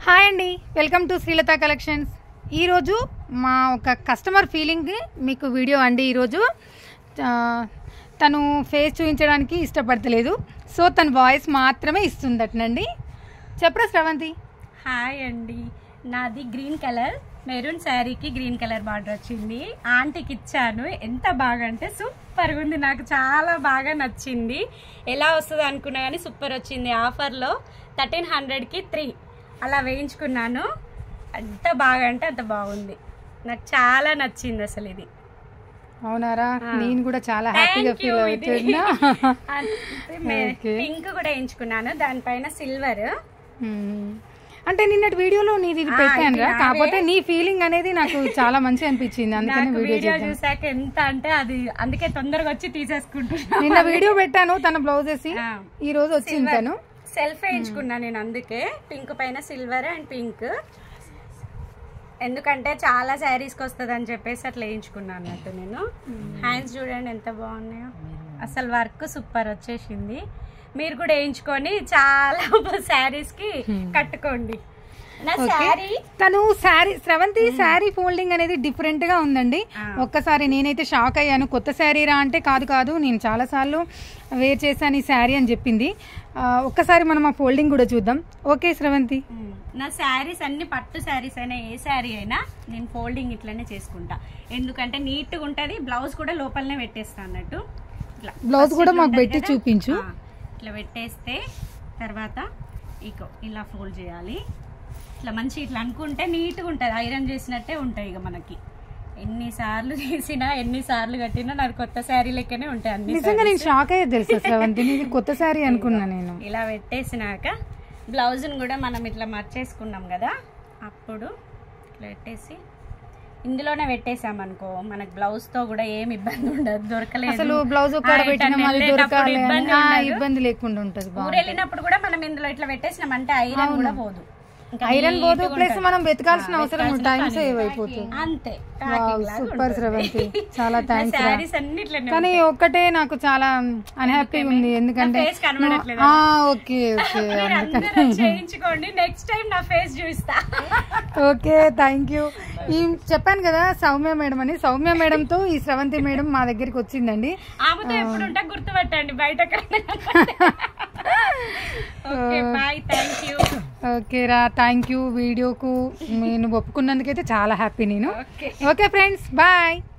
Hi అండి welcome to Srilatha collections ఈరోజు మా ఒక కస్టమర్ ఫీలింగ్ మీకు వీడియో అండి ఈరోజు ఆ, తను ఫేస్ చూపించడానికి ఇష్టపడతలేదు సో తన వాయిస్ మాత్రమే ఇస్తుందటనండి చెప్పరా శ్రవంతి హాయ్ అండి నాది గ్రీన్ కలర్ మెరూన్ శారీకి గ్రీన్ కలర్ బార్డర్ వచ్చింది ఆంటీకి ఇచ్చాను ఎంత బాగా అంటే సూపర్గా ఉంది నాకు చాలా బాగా నచ్చింది ఎలా వస్తుంది అనుకున్నా కానీ సూపర్ వచ్చింది ఆఫర్లో థర్టీన్ హండ్రెడ్కి త్రీ అలా వేయించుకున్నాను అంత బాగా అంటే అంత బాగుంది నాకు చాలా నచ్చింది అసలు ఇది అవునారా ఆ. నేను కూడా చాలా హ్యాపీగా Thank you, ఫీల్ ఇది. అవుతున్నా అంటే మే- Okay. పింక్ కూడా వేయించుకున్నాను దానిపైన సిల్వర్ మ్మ్. అంటే నిన్నటి వీడియోలో నీది ఇది ఆ, పెట్టాను రా ఇది కాకపోతే నీ ఫీలింగ్ అనేది నాకు చాలా మంచి అనిపించింది అందుకని నాకు వీడియో వీడియో చేద్దాం చూసాక ఎంత అంటే అది అందుకే తొందరగా వచ్చి తీసేసుకుంటున్నా నిన్న వీడియో పెట్టాను తన బ్లౌజ్ వేసి ఆ. ఈ రోజు వచ్చింది తను సెల్ఫ్ వేయించుకున్నా నేను అందుకే పింక్ పైన సిల్వర్ అండ్ పింక్ ఎందుకంటే చాలా శారీస్కి వస్తుంది అని చెప్పేసి అట్లా వేయించుకున్నా అన్నట్టు నేను హ్యాండ్స్ చూడండి ఎంత బాగున్నాయో అసలు వర్క్ సూపర్ వచ్చేసింది మీరు కూడా వేయించుకొని చాలా శారీస్కి కట్టుకోండి నా ఓకే. శారీ తను శారీ స్రవంతి శారీ ఫోల్డింగ్ అనేది డిఫరెంట్ గా ఉందండి ఆ. ఒక్కసారి నేనైతే షాక్ అయ్యాను కొత్త శారీ రా అంటే కాదు కాదు నేను చాలా సార్లు వేర్ చేశాను ఈ శారీ అని చెప్పింది ఆ, ఒక్కసారి మనం ఆ ఫోల్డింగ్ కూడా చూద్దాం ఓకే స్రవంతి నా శారీస్ అన్ని పట్టు శారీస్ అయినా ఏ శారీ అయినా నేను ఫోల్డింగ్ ఇట్లనే చేసుకుంటా ఎందుకంటే నీట్గా ఉంటుంది బ్లౌజ్ కూడా లోపలనే పెట్టేస్తా అన్నట్టు ఇట్లా బ్లౌజ్ First కూడా ఇట్లా మాకు ఉంటది పెట్టి కదా, చూపించు. ఆ, ఇట్లా పెట్టేస్తే తర్వాత ఇకో ఇలా ఫోల్డ్ చేయాలి ఇట్లా మంచి ఇట్లా అనుకుంటే నీట్గా ఉంటుంది ఐరన్ చేసినట్టే ఉంటాయి ఇక మనకి ఎన్నిసార్లు చేసినా ఎన్నిసార్లు కట్టినా నాకు కొత్త శారీ లెక్కనే ఉంటాయి అన్ని నిజంగా నేను షాక్ అయ్యే తెలుసా స్రవంతి నీది కొత్త శారీ అనుకున్నా నేను ఇలా పెట్టేసినాక బ్లౌజ్ని కూడా మనం ఇట్లా మర్చేసుకున్నాం కదా అప్పుడు ఇట్లా పెట్టేసి ఇందులోనే పెట్టేసామనుకో మనకు బ్లౌజ్ తో కూడా ఏం ఇబ్బంది ఉండదు దొరకలేదు అసలు బ్లౌజ్ ఒక్కడ ఆ, పెట్టిన ఎటన్నా అది వెళ్ళేటప్పుడు దొరకాలి అని. ఇబ్బంది ఆ, ఉండదు. ఇబ్బంది లేకుండా ఉంటది ఊరు బాగుంది. వెళ్ళినప్పుడు కూడా మనం ఇందులో ఇట్లా పెట్టేసినాం అంటే ఐరన్ కూడా పోదు ఇంకా ఐరన్ neat పోదు గా ప్లస్ ఉంటది. మనం వెతకాల్సిన ఆ, అవసరం వెతకాల్సిన టైం పని సేవ్ లేదు. అయిపోతుంది అంతే సూపర్ స్రవంతి చాలా థ్యాంక్స్ రా శారీస్ అన్ని ఇట్లనే కానీ ఒక్కటే నాకు చాలా అన్హ్యాపీ ఉంది ఎందుకంటే నా face కనబడట్లేదా? ఆ, ఓకే ఓకే మీరు అందరూ వచ్చి చేయించుకోండి నెక్స్ట్ టైం నా ఫేస్ చూపిస్తా ఓకే థ్యాంక్ యూ ఈ చెప్పాను కదా సౌమ్య మేడం అని సౌమ్య మేడంతో ఈ స్రవంతి మేడం మా దగ్గరికి వచ్చిందండి ఆమెతో ఎప్పుడు ఉంటే గుర్తుపట్టండి బయట okay bye thank you okay రా థ్యాంక్ యూ వీడియోకు నేను ఒప్పుకున్నందుకైతే చాలా హ్యాపీ నేను ఓకే ఓకే ఫ్రెండ్స్ బాయ్